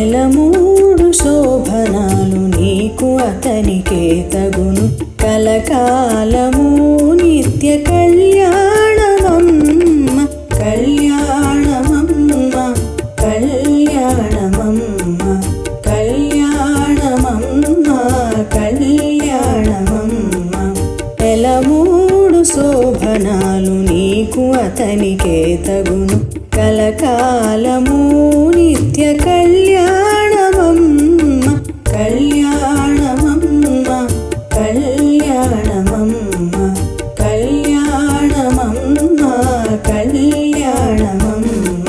నెల మూడు శోభనాలు నీకు అతనికే తగును కలకాలము నిత్య కళ్యాణమమ్మ కళ్యాణమమ్మ కళ్యాణమమ్మ కళ్యాణమమ్మ కళ్యాణమమ్మ నెల మూడు శోభనాలు నీకు అతనికే తగును కలకాలము నిత్య కళ్యాణమమ్మ కళ్యాణమమ్మ కళ్యాణమమ్మ కళ్యాణమమ్మ కళ్యాణమమ్మ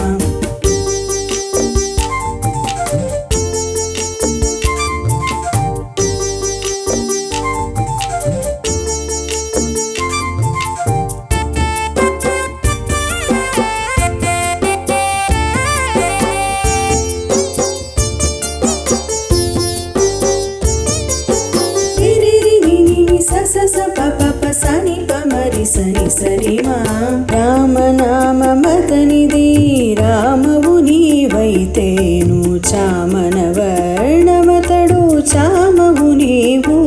రామనామమతనిది రామవు నీవైతేను చామన వర్ణమతడు చామవు నీవు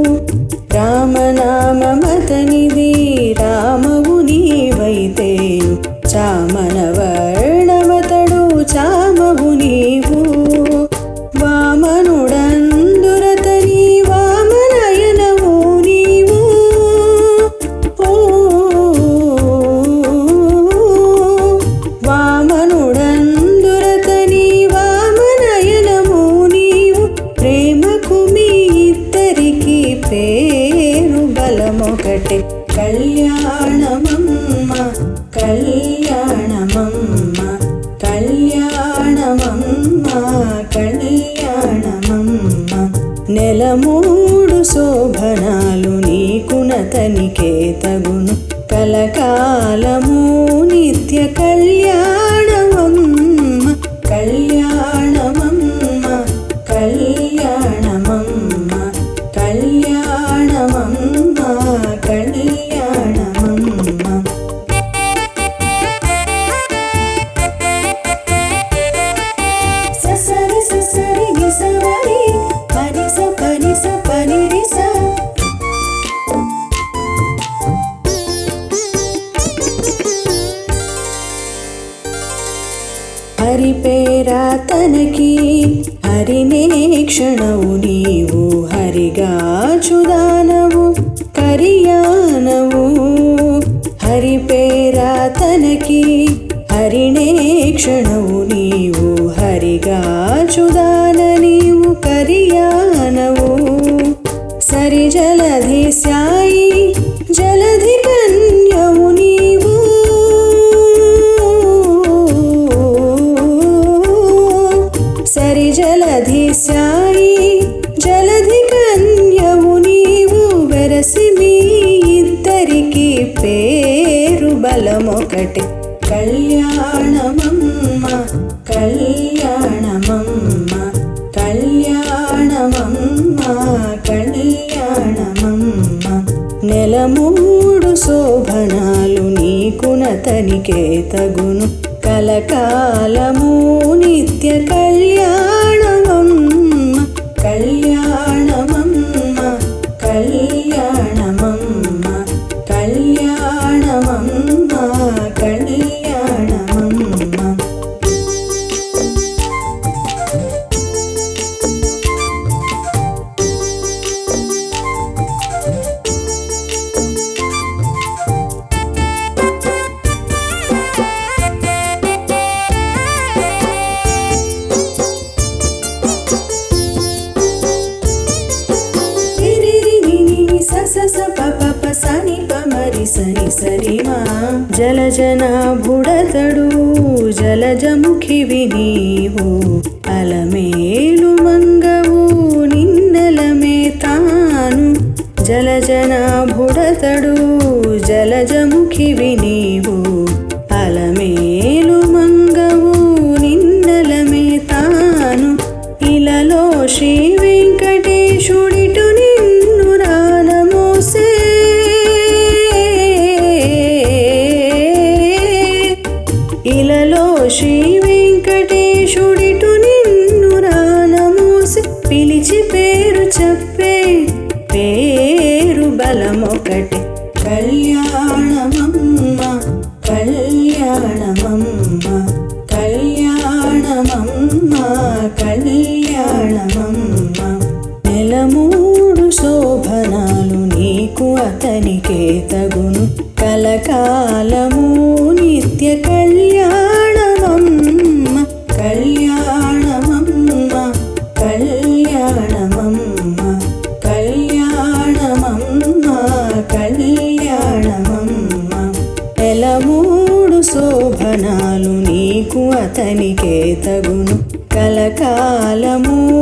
రామనామమతనిది రామవు నీవైతేను చామన వర్ణమతడు చామవు నీవు వామనుడందురతని వామనయనము నీవు ఓ వామనుడందురతని వామనయనము నీవు ప్రేమకు మీ ఇద్దరికి పేరు బలమొకటే కళ్యాణమమ్మ కళ్యాణమమ్మ కళ్యాణమమ్మ కళ్యాణమమ్మ నెల మూడు శోభనాలు నీకునతనికే తగును కలకాలము నిత్య కళ్యాణమమ్మ కళ్యాణమమ్మ కళ్యాణమమ్మ కళ్యాణమమ్మ కళ్యాణమమ్మ ససరి ససరి గిసవరి పనిస పనిస పనిరిస హరి పేరా తనకి హరినే క్షణవు నీవు హరిగా చుదానవు కరియానవు హరి పేరా తనకి హరినే క్షణవు నీవు హరిగా చుదాన నీవు కరియానవు సరి జలధి సాయి జలధి కన్యవు నీవు సరి జలధి సాయి జలధి కన్యవు నీవు వెరసి మీ ఇద్దరికి పేరు బలమొకటి కళ్యాణమమ్మ కళ్యాణమమ్మ కళ్యాణమమ్మ కళ్యాణమమ్మ నెల మూడు శోభనాలు నీకునతనికే తగును కలకాలము నిత్య కళ్యాణమమ్మ కళ్యాణమమ్మ కళ్యాణమమ్మ కళ్యాణమమ్మ కళ్యాణమమ్మ జలజన బుడతడు జలజముఖివి నీవు అలమేలు మంగవు నిన్నెలమే తాను జలజన బుడతడు జలజముఖివి నీవు అలమేలు మంగవు నిన్నెలమే తాను ఇలలో శ్రీ వెంకటేశుడిటు నిన్ను రానమోసే ఇలలో శ్రీ వెంకటేశుడిటు నిన్ను రా కళ్యాణమమ్మ కళ్యాణమమ్మ కళ్యాణమమ్మ నెలమూడు శోభనాలు నీకు అతనికే తగును కలకాలము నిత్య కళ్యాణమమ్మ కళ్యాణమమ్మ కళ్యాణమమ్మ కళ్యాణమమ్మ కళ్యాణమమ్మ నెలమూడు శోభనాలు నీకు అతనికే తగును కలకాలము